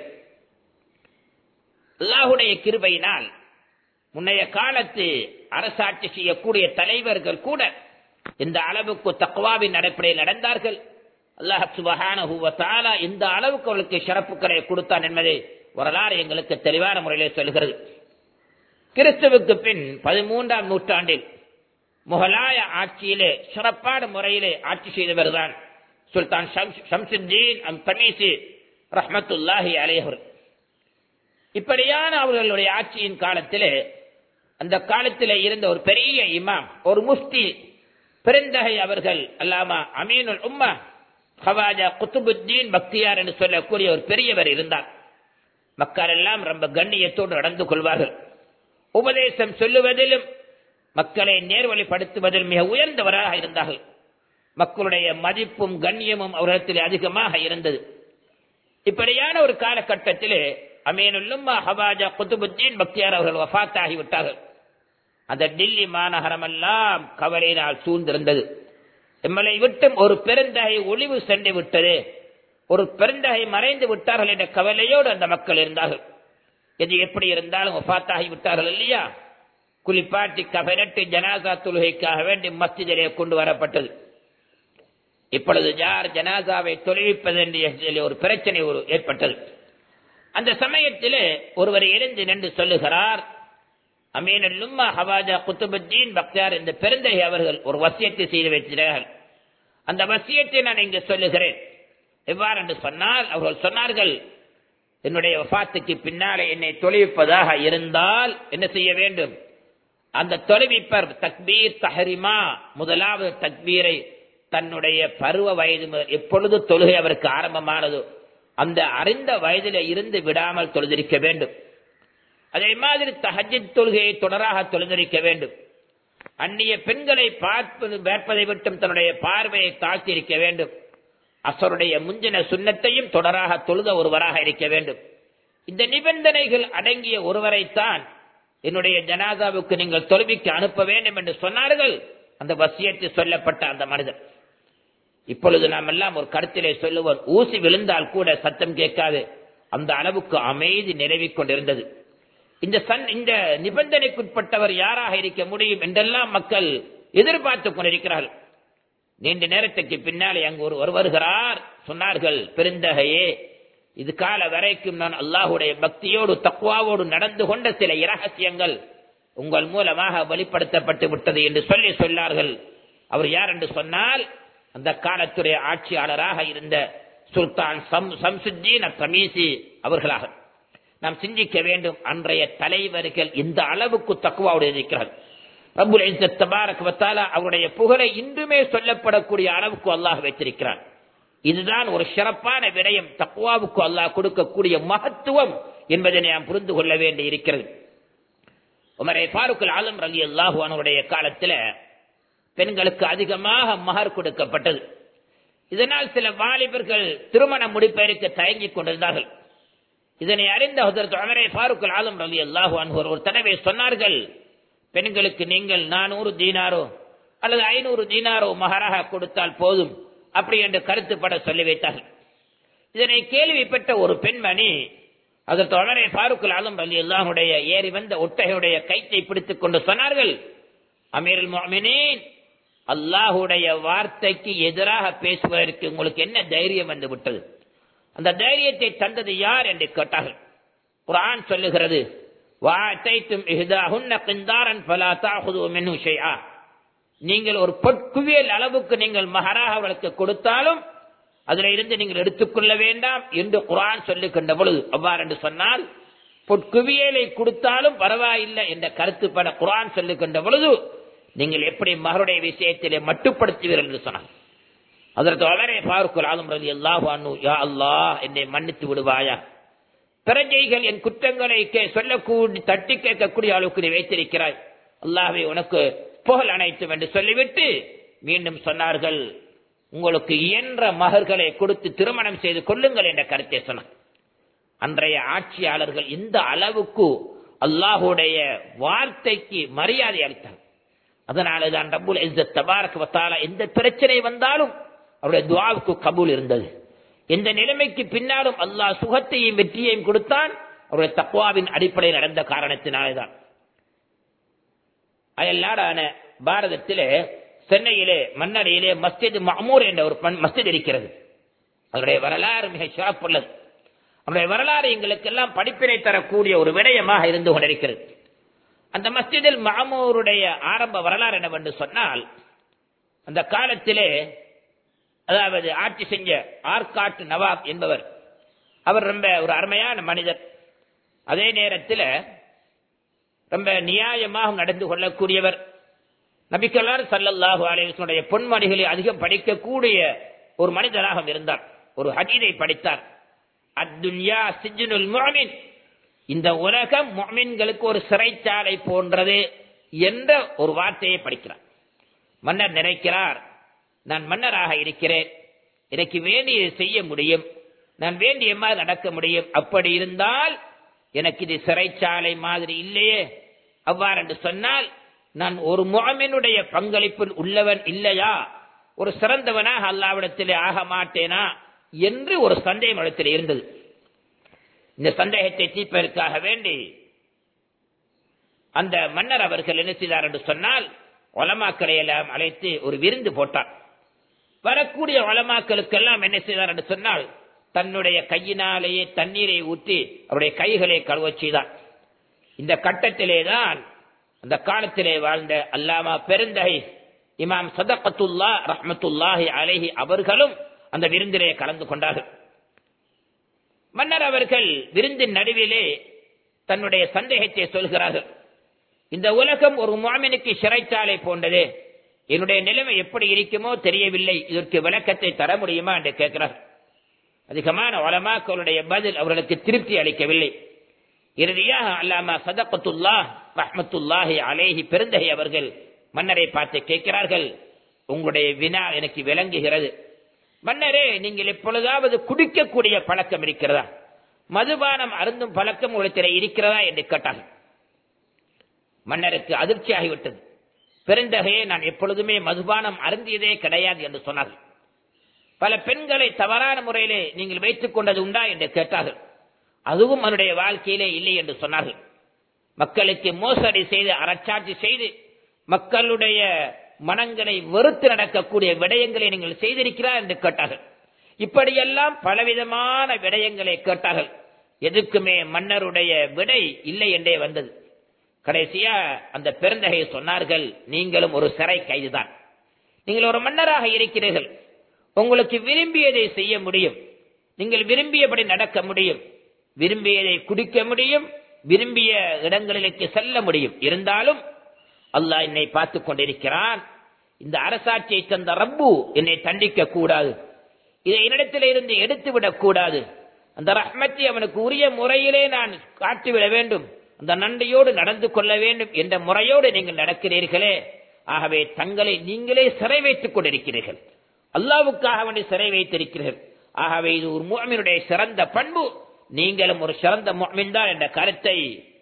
Speaker 1: அல்லாஹுடைய கிருபையினால் முன்னைய காலத்து அரசாட்சி செய்யக்கூடிய தலைவர்கள் கூட இந்த அளவுக்கு தக்வாவின் அடிப்படையில் நடந்தார்கள் அல்லாஹ் சுபஹான இந்த அளவுக்கு அவளுக்கு சிறப்புகளை கொடுத்தான் என்பதை வரலாறு எங்களுக்கு தெளிவான முறையிலே சொல்கிறது கிறிஸ்துவுக்கு பின் பதிமூன்றாம் நூற்றாண்டில் முகலாய ஆட்சியிலே சிறப்பான முறையிலே ஆட்சி செய்தவர் தான் சுல்தான் ஷம்சுத்தீன் அம் தமீசி ரஹமத்துல்லாஹி அலேஹர் இப்படியான அவர்களுடைய ஆட்சியின் காலத்திலே அந்த காலத்திலே இருந்த ஒரு பெரிய இமாம் ஒரு முஃப்தி பெருந்தகை அவர்கள் அல்லாமா அமீனுல் உம்மா ஹவாஜா குத்துபுத்தீன் பக்தியார் என்று சொல்லக்கூடிய ஒரு பெரியவர் இருந்தார் மக்கள் எல்லாம் ரொம்ப கண்ணியத்தோடு நடந்து கொள்வார்கள் உபதேசம் சொல்லுவதிலும் மக்களை நேர்வழிப்படுத்துவதில் மிக உயர்ந்தவராக இருந்தார்கள் மக்களுடைய மதிப்பும் கண்ணியமும் அவரிடத்தில் அதிகமாக இருந்தது இப்படியான ஒரு காலகட்டத்திலே அமீனுல்லும்மா ஹவாஜா குத்துபுத்தீன் பக்தியார் அவர்கள் வஃத் ஆகிவிட்டார்கள் அந்த டில்லி மாநகரம் எல்லாம் கவலையினால் சூழ்ந்திருந்தது எம்மலை விட்டும் ஒரு பெருந்தகை ஒளிவு சென்று விட்டது ஒரு பெருந்தகை மறைந்து விட்டார்கள் என்ற கவலையோடு அந்த மக்கள் இருந்தார்கள் எது எப்படி இருந்தாலும் ஒஃபாத்தாகி விட்டார்கள் இல்லையா குளிப்பாட்டி கபனட்டு ஜனாசா தொழுகைக்காக வேண்டி மஸ்ஜிதிலே கொண்டு வரப்பட்டது இப்பொழுது யார் ஜனாசாவை தொலைவிப்பது என்று ஒரு பிரச்சனை ஒரு ஏற்பட்டது அந்த சமயத்திலே ஒருவர் எழுந்து நின்று சொல்லுகிறார் அமீனுல்லும்மா ஹவாஜா குத்துபுத்தீன் பக்தியார் இந்த பெருந்தகை அவர்கள் ஒரு வசியத்தை செய்து வைக்கிறார்கள் அந்த வசியத்தை நான் இங்கு சொல்லுகிறேன் எவ்வாறு என்று சொன்னால் அவர்கள் சொன்னார்கள் என்னுடைய வஃபாத்துக்கு பின்னாலே என்னை தொலைவிப்பதாக இருந்தால் என்ன செய்ய வேண்டும் அந்த தொலைவிப்பர் தக்பீர் தஹரிமா முதலாவது தக்பீரை தன்னுடைய பருவ வயது முதல் எப்பொழுது தொழுகை அவருக்கு ஆரம்பமானதோ அந்த அறிந்த வயதில இருந்து விடாமல் தொழுதிருக்க வேண்டும் அதே மாதிரி தஹஜித் தொழுகையை தொடராக தொழுதிருக்க வேண்டும் அந்நிய பெண்களை பார்ப்பது வேட்பதை விட்டும் தன்னுடைய பார்வையை தாழ்த்தியிருக்க வேண்டும் அசருடைய முந்தின சுண்ணத்தையும் தொடராக தொழுத ஒருவராக இருக்க வேண்டும் இந்த நிபந்தனைகள் அடங்கிய ஒருவரைத்தான் என்னுடைய ஜனாதாவுக்கு நீங்கள் தொழுவிக்கு அனுப்ப வேண்டும் என்று சொன்னார்கள் அந்த வசியத்தில் சொல்லப்பட்ட அந்த மனிதர் இப்பொழுது நாம் எல்லாம் ஒரு கருத்திலே சொல்லுவோம் ஊசி விழுந்தால் கூட சத்தம் கேட்காது அந்த அளவுக்கு அமைதி நிலவிக் கொண்டிருந்தது இந்த சன் இந்த நிபந்தனைக்குட்பட்டவர் யாராக இருக்க முடியும் என்றெல்லாம் மக்கள் எதிர்பார்த்துக் கொண்டிருக்கிறார்கள் நீண்ட நேரத்துக்கு பின்னாலே அங்கு ஒரு வருகிறார் சொன்னார்கள் பெருந்தகையே இது கால வரைக்கும் நான் அல்லாஹுடைய பக்தியோடு தக்குவாவோடு நடந்து கொண்ட சில இரகசியங்கள் உங்கள் மூலமாக வெளிப்படுத்தப்பட்டு விட்டது என்று சொல்லி சொன்னார்கள் அவர் யார் என்று சொன்னால் அந்த காலத்துடைய ஆட்சியாளராக இருந்த சுல்தான் சம்சுத்தீன் தமீசி அவர்களாக நாம் சிந்திக்க வேண்டும் அன்றைய தலைவர்கள் இந்த அளவுக்கு தக்குவாவோடு இருக்கிறார்கள் ரபுல் தபாரக் வத்தாலா அவருடைய புகழை இன்றுமே சொல்லப்படக்கூடிய அளவுக்கு அல்லாஹ் வைத்திருக்கிறார் இதுதான் ஒரு சிறப்பான விடயம் தக்குவாவுக்கு அல்லாஹ் கொடுக்கக்கூடிய மகத்துவம் என்பதை நாம் புரிந்து கொள்ள வேண்டி இருக்கிறது உமரை பாருக்குல் ஆலம் ரலி அல்லாஹு அவனுடைய காலத்தில் பெண்களுக்கு அதிகமாக மகர் கொடுக்கப்பட்டது இதனால் சில வாலிபர்கள் திருமணம் முடிப்பதற்கு தயங்கிக் கொண்டிருந்தார்கள் இதனை அறிந்த உமரை பாருக்குல் ஆலம் ரலி அல்லாஹு அன்ஹர் ஒரு தடவை சொன்னார்கள் பெண்களுக்கு நீங்கள் நானூறு தீனாரோ அல்லது ஐநூறு தீனாரோ மகராக கொடுத்தால் போதும் அப்படி என்று கருத்துப்பட சொல்லி வைத்தார்கள் இதனை கேள்விப்பட்ட ஒரு பெண்மணி அதற்கு உடனே பாருக்குல் ஆலம் அலி அல்லாஹுடைய ஏறி வந்த ஒட்டகையுடைய கைத்தை பிடித்துக் கொண்டு சொன்னார்கள் அமீருல் மோமினின் அல்லாஹுடைய வார்த்தைக்கு எதிராக பேசுவதற்கு உங்களுக்கு என்ன தைரியம் வந்து விட்டது அந்த தைரியத்தை தந்தது யார் என்று கேட்டார்கள் குரான் சொல்லுகிறது நீங்கள் ஒரு பொற்குவியல் அளவுக்கு நீங்கள் மகராக அவர்களுக்கு கொடுத்தாலும் அதில் இருந்து நீங்கள் எடுத்துக்கொள்ள வேண்டாம் என்று குரான் சொல்லுகின்ற பொழுது அவ்வாறு என்று சொன்னால் பொற்குவியலை கொடுத்தாலும் பரவாயில்லை என்ற கருத்துப்பட குரான் சொல்லுகின்ற பொழுது நீங்கள் எப்படி மகருடைய விஷயத்திலே மட்டுப்படுத்துவீர்கள் என்று சொன்னார் அதற்கு வளரே பார்க்குள் ஆளும் ரவி அல்லாஹ் யா அல்லாஹ் என்னை மன்னித்து விடுவாயா பிரஜைகள் என் குற்றங்களை சொல்லக்கூடி தட்டி கேட்கக்கூடிய அளவுக்கு நீ வைத்திருக்கிறாய் அல்லாஹை உனக்கு புகழ் அனைத்தும் என்று சொல்லிவிட்டு மீண்டும் சொன்னார்கள் உங்களுக்கு இயன்ற மகர்களை கொடுத்து திருமணம் செய்து கொள்ளுங்கள் என்ற கருத்தை சொன்னார் அன்றைய ஆட்சியாளர்கள் இந்த அளவுக்கு அல்லாஹுடைய வார்த்தைக்கு மரியாதை அளித்தார் அதனாலதான் ரபுல் இஸ்ஸத் தபாரக் வத்தாலா எந்த பிரச்சனை வந்தாலும் அவருடைய துவாவுக்கு கபூல் இருந்தது எந்த நிலைமைக்கு பின்னாலும் அல்லாஹ் சுகத்தையும் வெற்றியையும் கொடுத்தான் அவருடைய தக்குவாவின் அடிப்படையில் நடந்த காரணத்தினாலேதான் அயல்நாடான பாரதத்திலே சென்னையிலே மன்னரையிலே மஸ்ஜித் மஹமூர் என்ற ஒரு மஸ்ஜித் இருக்கிறது அதனுடைய வரலாறு மிக சிறப்புள்ளது அவருடைய வரலாறு எங்களுக்கெல்லாம் படிப்பினை தரக்கூடிய ஒரு விடயமாக இருந்து கொண்டிருக்கிறது அந்த மஸ்ஜிதில் மாமூருடைய ஆரம்ப வரலாறு என்னவென்று சொன்னால் அந்த காலத்திலே அதாவது ஆட்சி செஞ்ச ஆர்காட் நவாப் என்பவர் அவர் ரொம்ப ஒரு அருமையான மனிதர் அதே நேரத்தில் ரொம்ப நியாயமாக நடந்து கொள்ளக்கூடியவர் நபிக்கல்லார் சல்லல்லாஹு அலேசனுடைய பொன்மணிகளை அதிகம் படிக்கக்கூடிய ஒரு மனிதராக இருந்தார் ஒரு ஹதீதை படித்தார் அத்துன்யா சிஜ்னுல் முஅமின் இந்த உலகம் முஅமின்களுக்கு ஒரு சிறைச்சாலை போன்றது என்ற ஒரு வார்த்தையை படிக்கிறார் மன்னர் நினைக்கிறார் நான் மன்னராக இருக்கிறேன் எனக்கு வேண்டியதை செய்ய முடியும் நான் வேண்டிய மாதிரி நடக்க முடியும் அப்படி இருந்தால் எனக்கு இது சிறைச்சாலை மாதிரி இல்லையே அவ்வாறு என்று சொன்னால் நான் ஒரு முகமினுடைய பங்களிப்பில் உள்ளவன் இல்லையா ஒரு சிறந்தவனாக அல்லாவிடத்திலே ஆக மாட்டேனா என்று ஒரு சந்தேகம் இடத்தில் இருந்தது இந்த சந்தேகத்தை தீர்ப்பதற்காக வேண்டி அந்த மன்னர் அவர்கள் என்ன செய்தார் என்று சொன்னால் ஒலமாக்களை எல்லாம் அழைத்து ஒரு விருந்து போட்டார் வரக்கூடிய ஒலமாக்களுக்கெல்லாம் என்ன செய்தார் என்று சொன்னால் தன்னுடைய கையினாலேயே தண்ணீரை ஊற்றி அவருடைய கைகளை கழுவச் செய்தார் இந்த கட்டத்திலே தான் அந்த காலத்திலே வாழ்ந்த அல்லாமா பெருந்தகை இமாம் சதகத்துல்லா ரஹமத்துல்லாஹி அலைஹி அவர்களும் அந்த விருந்திலே கலந்து கொண்டார்கள் மன்னர் அவர்கள் விருந்தின் நடுவிலே தன்னுடைய சந்தேகத்தை சொல்கிறார்கள் இந்த உலகம் ஒரு மாமினுக்கு சிறைச்சாலை போன்றது என்னுடைய நிலைமை எப்படி இருக்குமோ தெரியவில்லை இதற்கு விளக்கத்தை தர முடியுமா என்று கேட்கிறார் அதிகமான வளமாக்களுடைய பதில் அவர்களுக்கு திருப்தி அளிக்கவில்லை இறுதியாக அல்லாமா சதகத்துல்லா ரஹமத்துல்லாஹி அலேஹி பெருந்தகை அவர்கள் மன்னரை பார்த்து கேட்கிறார்கள் உங்களுடைய வினா எனக்கு விளங்குகிறது மன்னரே நீங்கள் எப்பொழுதாவது குடிக்கக்கூடிய பழக்கம் இருக்கிறதா மதுபானம் அருந்தும் பழக்கம் உங்களுக்கு இருக்கிறதா என்று கேட்டார்கள் மன்னருக்கு அதிர்ச்சி ஆகிவிட்டது பெருந்தகையே நான் எப்பொழுதுமே மதுபானம் அருந்தியதே கிடையாது என்று சொன்னார்கள் பல பெண்களை தவறான முறையிலே நீங்கள் வைத்துக் கொண்டது உண்டா என்று கேட்டார்கள் அதுவும் அவனுடைய வாழ்க்கையிலே இல்லை என்று சொன்னார்கள் மக்களுக்கு மோசடி செய்து அறச்சாட்சி செய்து மக்களுடைய மனங்களை வெறுத்து நடக்கக்கூடிய விடயங்களை நீங்கள் செய்திருக்கிறார் என்று கேட்டார்கள் இப்படியெல்லாம் பலவிதமான விடயங்களை கேட்டார்கள் எதுக்குமே மன்னருடைய விடை இல்லை என்றே வந்தது கடைசியா அந்த பெருந்தகை சொன்னார்கள் நீங்களும் ஒரு சிறை கைதுதான் நீங்கள் ஒரு மன்னராக இருக்கிறீர்கள் உங்களுக்கு விரும்பியதை செய்ய முடியும் நீங்கள் விரும்பியபடி நடக்க முடியும் விரும்பியதை குடிக்க முடியும் விரும்பிய இடங்களிലേക്ക് செல்ல முடியும் இருந்தாலும் அல்லாஹ் என்னை பார்த்து கொண்டிருக்கிறான் இந்த அரசாட்சியை தந்த ரப்பு என்னை தண்டிக்க கூடாது இதை என்னிடத்தில் இருந்து எடுத்து விடக்கூடாது அந்த ரஹ்மத்தை அவனுக்கு உரிய முறையிலே நான் காட்டிவிட வேண்டும் அந்த நன்றியோடு நடந்து கொள்ள வேண்டும் என்ற முறையோடு நீங்கள் நடக்கிறீர்களே ஆகவே தங்களை நீங்களே சிறை வைத்துக் கொண்டிருக்கிறீர்கள் அல்லாவுக்காக வேண்டி சிறை வைத்திருக்கிறீர்கள் ஆகவே இது ஒரு முகமினுடைய சிறந்த பண்பு நீங்களும் ஒரு சிறந்த முகமின் தான் என்ற கருத்தை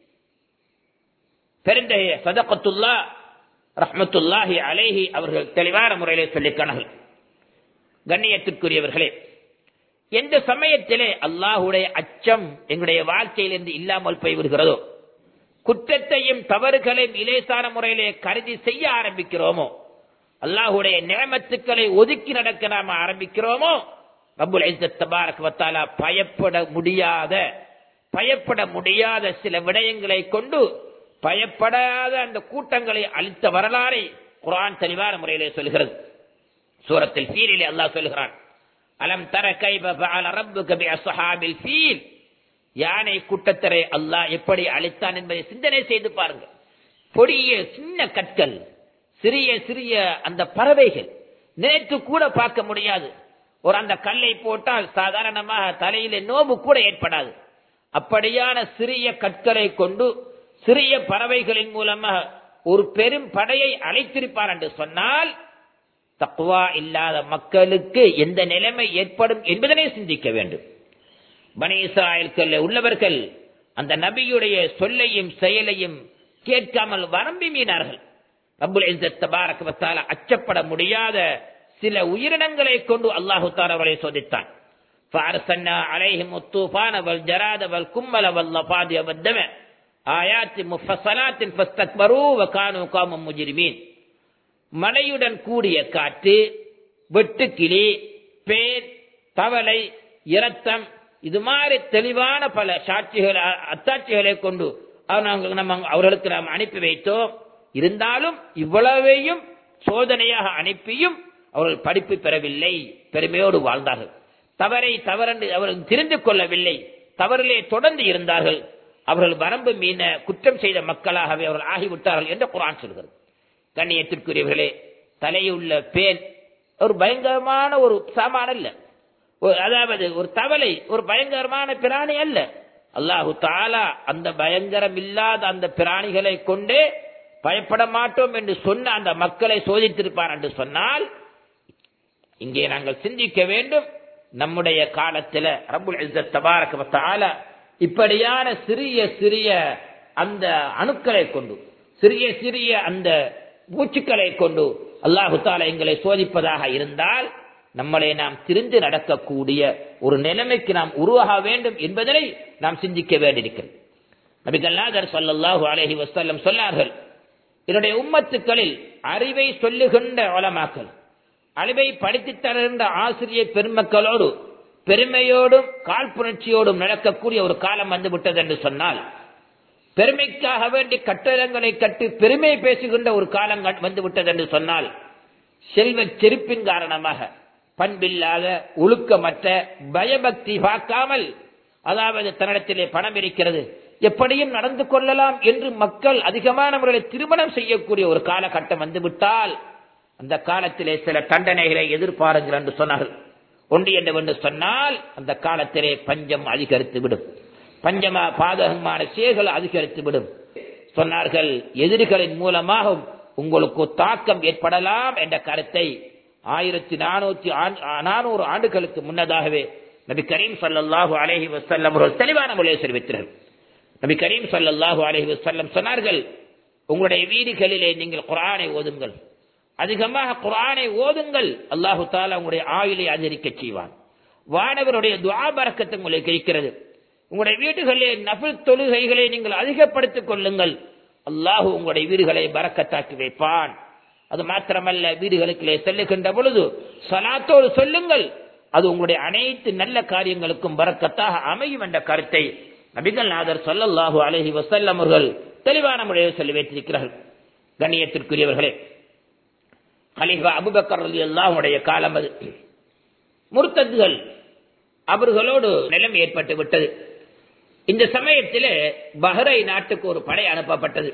Speaker 1: பெருந்தைய சதகத்துல்லா ரஹமத்துல்லாஹி அலேஹி அவர்கள் தெளிவான முறையிலே சொல்லிக்கானார்கள் கண்ணியத்திற்குரியவர்களே எந்த சமயத்திலே அல்லாஹுடைய அச்சம் எங்களுடைய வாழ்க்கையிலிருந்து இல்லாமல் போய்விடுகிறதோ குற்றத்தையும் தவறுகளையும் இலேசான முறையிலே கருதி செய்ய ஆரம்பிக்கிறோமோ அல்லாஹுடைய நியமத்துக்களை ஒதுக்கி நடக்க நாம ஆரம்பிக்கிறோமோ ரபுல் தபாரக் வத்தாலா பயப்பட முடியாத பயப்பட முடியாத சில விடயங்களை கொண்டு பயப்படாத அந்த கூட்டங்களை அளித்த வரலாறை குரான் தெளிவான முறையிலே சொல்கிறது சூரத்தில் ஃபீலிலே அல்லாஹ் சொல்கிறான் அலம் தர கைப ஃபஅல ரப்புக பி அஸ்ஹாபில் ஃபீல் யானை கூட்டத்தரை அல்லாஹ் எப்படி அழித்தான் என்பதை சிந்தனை செய்து பாருங்க பொடிய சின்ன கற்கள் சிறிய சிறிய அந்த பறவைகள் நேற்று கூட பார்க்க முடியாது ஒரு அந்த கல்லை போட்டால் சாதாரணமாக தலையில நோவு கூட ஏற்படாது அப்படியான சிறிய கற்களை கொண்டு சிறிய பறவைகளின் மூலமாக ஒரு பெரும் படையை அழைத்திருப்பார் என்று சொன்னால் தக்குவா இல்லாத மக்களுக்கு எந்த நிலைமை ஏற்படும் என்பதனை சிந்திக்க வேண்டும் பனி இஸ்ராயல்கள் உள்ளவர்கள் அந்த நபியுடைய சொல்லையும் செயலையும் கேட்காமல் வரம்பி மீனார்கள் ரப்புல் இஸ்ஸத் தபாரக வ தஆலா அச்சப்பட முடியாத சில உயிரினங்களை கொண்டு அல்லாஹு தஆலா அவர்களை சோதித்தான் فارسلنا عليهم الطوفان والجراد والكمل والضفادع والدم آيات مفصلات فاستكبروا وكانوا قوما مجرمين மழையுடன் கூடிய காற்று வெட்டுக்கிளி பேர் தவளை இரத்தம் இது மாதிரி தெளிவான பல சாட்சிகள் அத்தாட்சிகளை கொண்டு நம்ம அவர்களுக்கு நாம் அனுப்பி வைத்தோம் இருந்தாலும் இவ்வளவையும் சோதனையாக அனுப்பியும் அவர்கள் படிப்பு பெறவில்லை பெருமையோடு வாழ்ந்தார்கள் தவறை தவறென்று அவர்கள் தெரிந்து கொள்ளவில்லை தவறிலே தொடர்ந்து இருந்தார்கள் அவர்கள் வரம்பு மீன குற்றம் செய்த மக்களாகவே அவர்கள் ஆகிவிட்டார்கள் என்று குரான் சொல்கிறது கண்ணியத்திற்குரியவர்களே தலையுள்ள பேன் ஒரு பயங்கரமான ஒரு சாமான அல்ல அதாவது ஒரு தவளை ஒரு பயங்கரமான பிராணி அல்ல அல்லாஹு தாலா அந்த பயங்கரம் இல்லாத அந்த பிராணிகளை கொண்டே பயப்பட மாட்டோம் என்று சொன்ன அந்த மக்களை சோதித்திருப்பார் என்று சொன்னால் இங்கே நாங்கள் சிந்திக்க வேண்டும் நம்முடைய காலத்தில் ரபுல் தபாரக தாலா இப்படியான சிறிய சிறிய அந்த அணுக்களை கொண்டு சிறிய சிறிய அந்த பூச்சுக்களை கொண்டு அல்லாஹு தாலா எங்களை சோதிப்பதாக இருந்தால் நம்மளை நாம் திரிந்து நடக்கக்கூடிய ஒரு நிலைமைக்கு நாம் உருவாக வேண்டும் என்பதனை நாம் சிந்திக்க வேண்டியிருக்கிறது நபிகல்லாதர் சொல்லல்லாஹு அலஹி வசல்லம் சொன்னார்கள் என்னுடைய உம்மத்துக்களில் அறிவை சொல்லுகின்ற வளமாக்கல் அறிவை படித்துத் தருகின்ற ஆசிரியர் பெருமக்களோடு பெருமையோடும் காழ்ப்புணர்ச்சியோடும் நடக்கக்கூடிய ஒரு காலம் வந்து விட்டது என்று சொன்னால் பெருமைக்காக வேண்டி கட்டடங்களை கட்டி பெருமை பேசுகின்ற ஒரு காலம் வந்து விட்டது என்று சொன்னால் செல்வ செருப்பின் காரணமாக பண்பில்லாத ஒழுக்கமற்ற பயபக்தி பார்க்காமல் அதாவது தன்னிடத்திலே பணம் இருக்கிறது எப்படியும் நடந்து கொள்ளலாம் என்று மக்கள் அதிகமான முறையில் திருமணம் செய்யக்கூடிய ஒரு காலகட்டம் வந்துவிட்டால் அந்த காலத்திலே சில தண்டனைகளை எதிர்பாருங்கள் என்று சொன்னார்கள் ஒன்று என்று சொன்னால் அந்த காலத்திலே பஞ்சம் அதிகரித்து விடும் பஞ்சமா பாதகமான செயல்கள் அதிகரித்து விடும் சொன்னார்கள் எதிரிகளின் மூலமாக உங்களுக்கு தாக்கம் ஏற்படலாம் என்ற கருத்தை ஆயிரத்தி நானூத்தி நானூறு ஆண்டுகளுக்கு முன்னதாகவே நபி கரீம் சல்லாஹூ அலஹி வசல்லம் ஒரு தெளிவான முறையை தெரிவித்தார்கள் நபி கரீம் சல்லாஹூ அலஹி வசல்லம் சொன்னார்கள் உங்களுடைய வீடுகளிலே நீங்கள் குரானை ஓதுங்கள் அதிகமாக குரானை ஓதுங்கள் அல்லாஹு தாலா உங்களுடைய ஆயுளை அதிகரிக்க செய்வான் வானவருடைய துவாபரக்கத்தை உங்களுக்கு இருக்கிறது உங்களுடைய வீடுகளிலே நபில் தொழுகைகளை நீங்கள் அதிகப்படுத்திக் கொள்ளுங்கள் அல்லாஹு உங்களுடைய வீடுகளை பறக்கத்தாக்கி வைப்பான் அது மாத்திரமல்ல வீடுகளுக்குள்ளே செல்லுகின்ற பொழுது சலாத்தோடு சொல்லுங்கள் அது உங்களுடைய அனைத்து நல்ல காரியங்களுக்கும் பறக்கத்தாக அமையும் என்ற கருத்தை நபிகள் நாதர் சொல்லல்லாஹு அலஹி வசல்லம் அவர்கள் தெளிவான முறையில் சொல்லி வைத்திருக்கிறார்கள் கண்ணியத்திற்குரியவர்களே கலிஃபா அபுபக்கர் அலி அல்லாஹுடைய காலம் அது முர்த்தத்துகள் அவர்களோடு நிலம் ஏற்பட்டு விட்டது இந்த சமயத்தில் பஹ்ரை நாட்டுக்கு ஒரு படை அனுப்பப்பட்டது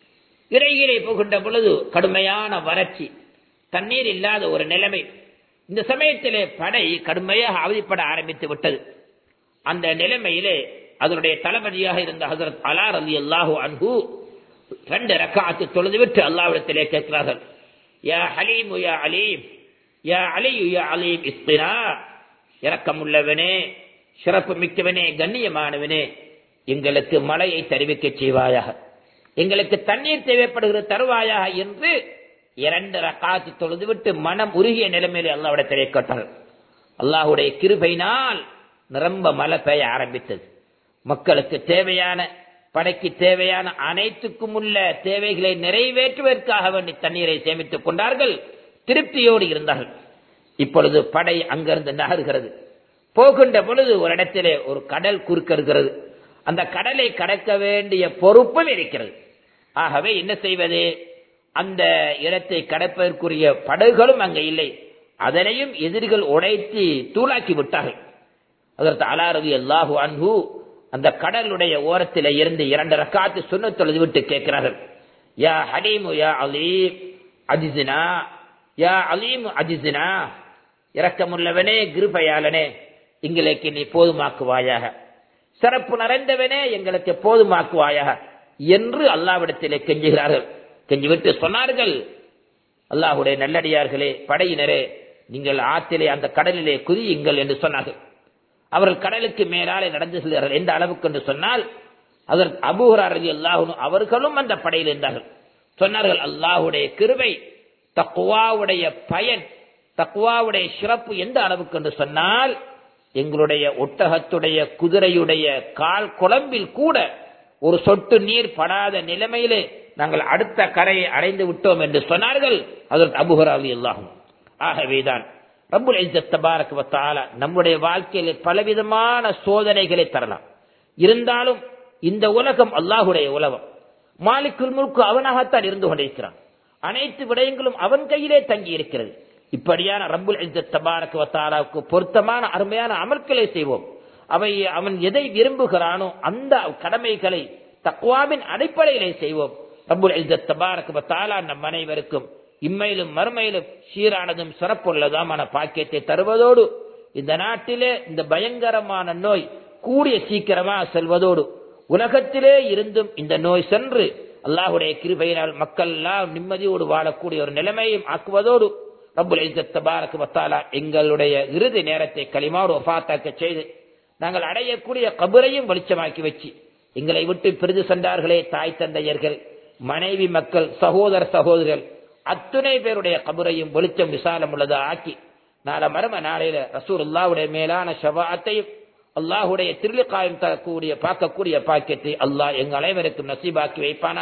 Speaker 1: இறையிலே போகின்ற பொழுது கடுமையான வறட்சி தண்ணீர் இல்லாத ஒரு நிலைமை இந்த சமயத்திலே படை கடுமையாக அவதிப்பட ஆரம்பித்து விட்டது அந்த நிலைமையிலே அதனுடைய தளபதியாக இருந்த ஹசரத் அலார் அலி அல்லாஹு அன்ஹு ரெண்டு ரக்காத்து தொழுது விட்டு அல்லாவிடத்திலே கேட்கிறார்கள் யா ஹலீம் யா அலீம் யா அலியு யா அலீம் இஸ்தினா இரக்கம் உள்ளவனே சிறப்பு மிக்கவனே கண்ணியமானவனே எங்களுக்கு மழையை தெரிவிக்க செய்வாயாக எங்களுக்கு தண்ணீர் தேவைப்படுகிற தருவாயாக என்று இரண்டு ரக்காத்து தொழுதுவிட்டு மனம் உருகிய நிலைமையிலே அல்லாவிடத்திலே கேட்டார்கள் அல்லாஹுடைய கிருபையினால் நிரம்ப மழை பெய்ய ஆரம்பித்தது மக்களுக்கு தேவையான படைக்கு தேவையான அனைத்துக்கும் உள்ள தேவைகளை நிறைவேற்றுவதற்காக வேண்டி தண்ணீரை சேமித்துக் கொண்டார்கள் திருப்தியோடு இருந்தார்கள் இப்பொழுது படை அங்கிருந்து நகர்கிறது போகின்ற பொழுது ஒரு இடத்திலே ஒரு கடல் குறுக்கிறது அந்த கடலை கடக்க வேண்டிய பொறுப்பும் இருக்கிறது ஆகவே என்ன செய்வது அந்த இடத்தை கடப்பதற்குரிய படகுகளும் அங்கே இல்லை அதனையும் எதிரிகள் உடைத்து தூளாக்கி விட்டார்கள் அதற்கு அலாரதி அல்லாஹு அன்பு அந்த கடலுடைய ஓரத்தில் இருந்து இரண்டு ரக்காத்து சொன்ன தொழுது விட்டு கேட்கிறார்கள் யா ஹலீமு யா அலீம் அஜிசினா யா அலீம் அஜிசினா இரக்கமுள்ளவனே கிருபையாளனே எங்களுக்கு நீ போதுமாக்குவாயாக சிறப்பு நிறைந்தவனே எங்களுக்கு போதுமாக்குவாயாக என்று அல்லாவிடத்திலே கெஞ்சுகிறார்கள் கெஞ்சிவிட்டு சொன்னார்கள் அல்லாஹுடைய நல்லடியார்களே படையினரே நீங்கள் ஆற்றிலே அந்த கடலிலே குதியுங்கள் என்று சொன்னார்கள் அவர்கள் கடலுக்கு மேலாலே நடந்து செல்கிறார்கள் எந்த அளவுக்கு என்று சொன்னால் அதற்கு அபூஹராரதி அல்லாஹு அவர்களும் அந்த படையில் இருந்தார்கள் சொன்னார்கள் அல்லாஹுடைய கிருபை தக்குவாவுடைய பயன் தக்குவாவுடைய சிறப்பு எந்த அளவுக்கு என்று சொன்னால் எங்களுடைய ஒட்டகத்துடைய குதிரையுடைய கால் குழம்பில் கூட ஒரு சொட்டு நீர் படாத நிலைமையிலே நாங்கள் அடுத்த கரையை அடைந்து விட்டோம் என்று சொன்னார்கள் அதற்கு அபுஹராலி அல்லாஹும் ஆகவேதான் ரப்புல் தபாரக் வத்தால நம்முடைய வாழ்க்கையில பலவிதமான சோதனைகளை தரலாம் இருந்தாலும் இந்த உலகம் அல்லாஹுடைய உலகம் மாலிக்குல் முழுக்கு அவனாகத்தான் இருந்து கொண்டிருக்கிறான் அனைத்து விடயங்களும் அவன் கையிலே தங்கி இருக்கிறது இப்படியான ரப்புல் தபாரக் வத்தாலாவுக்கு பொருத்தமான அருமையான அமல்களை செய்வோம் அவை அவன் எதை விரும்புகிறானோ அந்த கடமைகளை தக்குவாவின் அடிப்படையிலே செய்வோம் ரப்புல் தபாரக் வத்தாலா நம் அனைவருக்கும் இம்மையிலும் மறுமையிலும் சீரானதும் சிறப்புள்ளதாமான பாக்கியத்தை தருவதோடு இந்த நாட்டிலே இந்த பயங்கரமான நோய் கூடிய சீக்கிரமா செல்வதோடு உலகத்திலே இருந்தும் இந்த நோய் சென்று அல்லாஹுடைய கிருபையினால் மக்கள் எல்லாம் நிம்மதியோடு வாழக்கூடிய ஒரு நிலைமையும் ஆக்குவதோடு ரப்புல் தபாரக்கு வத்தாலா எங்களுடைய இறுதி நேரத்தை களிமாவோடு ஒஃபாத்தாக்க செய்து நாங்கள் அடையக்கூடிய கபரையும் வெளிச்சமாக்கி வச்சு எங்களை விட்டு பிரிது சென்றார்களே தாய் தந்தையர்கள் மனைவி மக்கள் சகோதர சகோதரர்கள் அத்துணை பேருடைய கபரையும் வெளிச்சம் விசாலம் உள்ளதா ஆக்கி நாள மரம நாளையில ரசூர் அல்லாவுடைய மேலான ஷபாத்தையும் அல்லாஹுடைய திருளிக்காயம் தரக்கூடிய பார்க்கக்கூடிய பாக்கியத்தை அல்லாஹ் எங்கள் அனைவருக்கும் நசீபாக்கி வைப்பானா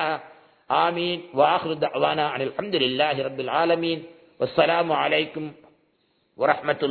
Speaker 1: ஆமீன் வாஹ்ரு தவானா அனில் அஹமதுல்லாஹி ரபில் ஆலமீன் வஸ்ஸலாமு அலைக்கும் வரஹ்மத்துல்லாஹி